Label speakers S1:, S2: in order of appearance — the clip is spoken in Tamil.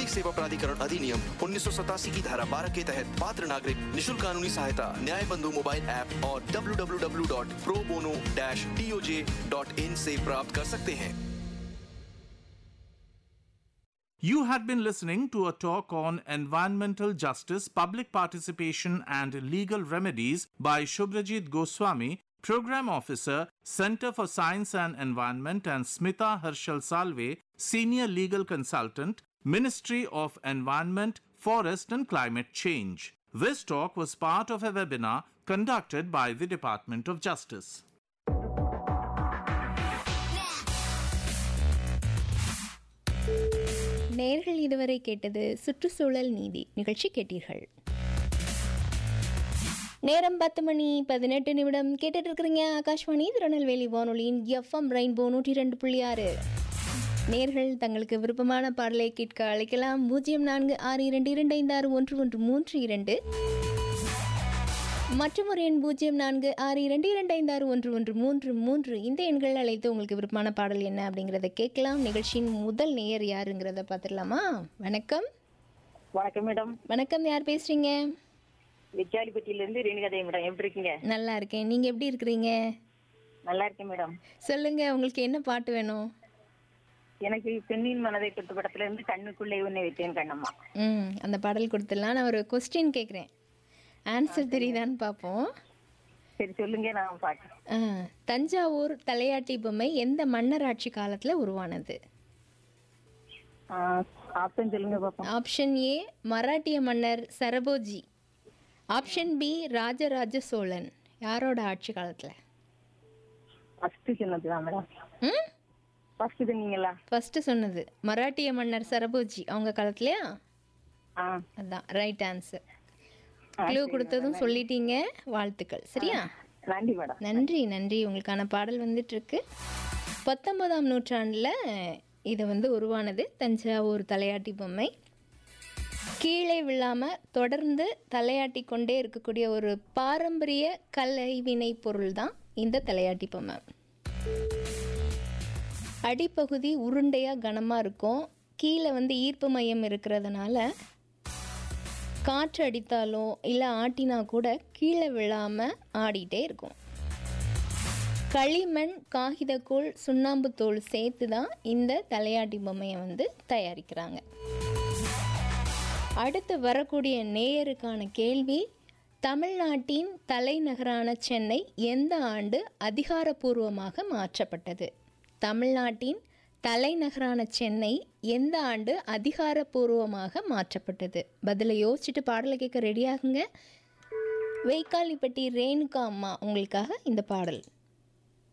S1: नागरिक सेवा प्राधिकरण अधिनियम उन्नीस की धारा 12 के तहत पात्र नागरिक निशुल्क कानूनी सहायता न्याय बंधु मोबाइल ऐप और www.probono-toj.in से प्राप्त कर सकते हैं
S2: You had been listening to a talk on environmental justice, public participation, and legal remedies by Shubrajit Goswami, Program Officer, Center for Science and Environment, and Smita Harshal Salve, Senior Legal Consultant, Ministry of Environment, Forest and Climate Change. This talk was part of a webinar conducted by the Department of Justice.
S3: நேர்கள் இதுவரை கேட்டது சுற்றுச்சூழல் நீதி நிகழ்ச்சி கேட்டீர்கள் நேரம் பத்து மணி பதினெட்டு நிமிடம் கேட்டுட்டு இருக்கிறீங்க ஆகாஷ்வாணி திருநெல்வேலி வானொலியின் எஃப்எம் ரெயின்போ நூற்றி ரெண்டு புள்ளி ஆறு நேர்கள் தங்களுக்கு விருப்பமான பாடலை கேட்க அழைக்கலாம் பூஜ்ஜியம் நான்கு ஆறு இரண்டு இரண்டு ஐந்து ஆறு ஒன்று ஒன்று மூன்று இரண்டு மற்றும் ஒரு எண் பூஜ்ஜியம் நான்கு ஆறு இரண்டு இரண்டு ஐந்து ஆறு ஒன்று ஒன்று மூன்று மூன்று இந்த எண்கள் அழைத்து உங்களுக்கு விருப்பமான பாடல் என்ன அப்படிங்கிறத கேட்கலாம் நிகழ்ச்சியின் முதல் நேயர் யாருங்கிறத பார்த்துடலாமா வணக்கம்
S4: வணக்கம் மேடம்
S3: வணக்கம் யார் பேசுறீங்க
S4: விச்சாலிப்பட்டியில இருந்து ரேணுகாதேவி மேடம் எப்படி இருக்கீங்க
S3: நல்லா இருக்கேன் நீங்க எப்படி இருக்கிறீங்க
S4: நல்லா இருக்கேன் மேடம்
S3: சொல்லுங்க உங்களுக்கு என்ன பாட்டு வேணும்
S4: எனக்கு பெண்ணின் மனதை தொட்டு படத்துல இருந்து கண்ணுக்குள்ளே உன்னை வைத்தேன் கண்ணம்மா
S3: ம் அந்த பாடல் கொடுத்துடலாம் நான் ஒரு கொஸ்டின் கேட்குறேன் ஆன்சர் தெரியுதான்னு பார்ப்போம்
S4: சரி சொல்லுங்க நான் பாக்கிறேன்
S3: ஆ, தஞ்சாவூர் தலையாட்டி பொம்மை எந்த மன்னர் ஆட்சி காலத்தில் உருவானது
S4: ஆப்ஷன் சொல்லுங்க பாப்போம்
S3: ஆப்ஷன் ஏ மராட்டிய மன்னர் சரபோஜி ஆப்ஷன் பி ராஜராஜ சோழன் யாரோட ஆட்சி காலத்தில்
S4: ஃபர்ஸ்ட் சொன்னதுதான் மேடம்
S3: ம்
S4: ஃபர்ஸ்ட் சொன்னீங்களா
S3: ஃபஸ்ட்டு சொன்னது மராட்டிய மன்னர் சரபோஜி அவங்க காலத்துலையா
S4: ஆ
S3: அதான் ரைட் ஆன்சர் க்ளூ கொடுத்ததும் சொல்லிட்டீங்க வாழ்த்துக்கள் சரியா
S4: நன்றி மேடம்
S3: நன்றி நன்றி உங்களுக்கான பாடல் வந்துட்டு இருக்கு பத்தொன்பதாம் நூற்றாண்டில் இது வந்து உருவானது தஞ்சாவூர் தலையாட்டி பொம்மை கீழே விழாமல் தொடர்ந்து தலையாட்டி கொண்டே இருக்கக்கூடிய ஒரு பாரம்பரிய கலைவினை பொருள் தான் இந்த தலையாட்டி பொம்மை அடிப்பகுதி உருண்டையாக கனமாக இருக்கும் கீழே வந்து ஈர்ப்பு மையம் இருக்கிறதுனால காற்று அடித்தாலோ இல்லை ஆட்டினா கூட கீழே விழாமல் ஆடிட்டே இருக்கும் களிமண் காகிதக்கூழ் சுண்ணாம்பு தோல் சேர்த்து தான் இந்த தலையாட்டி பொம்மையை வந்து தயாரிக்கிறாங்க அடுத்து வரக்கூடிய நேயருக்கான கேள்வி தமிழ்நாட்டின் தலைநகரான சென்னை எந்த ஆண்டு அதிகாரப்பூர்வமாக மாற்றப்பட்டது தமிழ்நாட்டின் தலைநகரான சென்னை எந்த ஆண்டு அதிகாரப்பூர்வமாக மாற்றப்பட்டது பதிலை யோசிச்சுட்டு பாடலை கேட்க ரெடியாகுங்க வெய்க்காலிப்பட்டி ரேணுகா அம்மா உங்களுக்காக இந்த பாடல்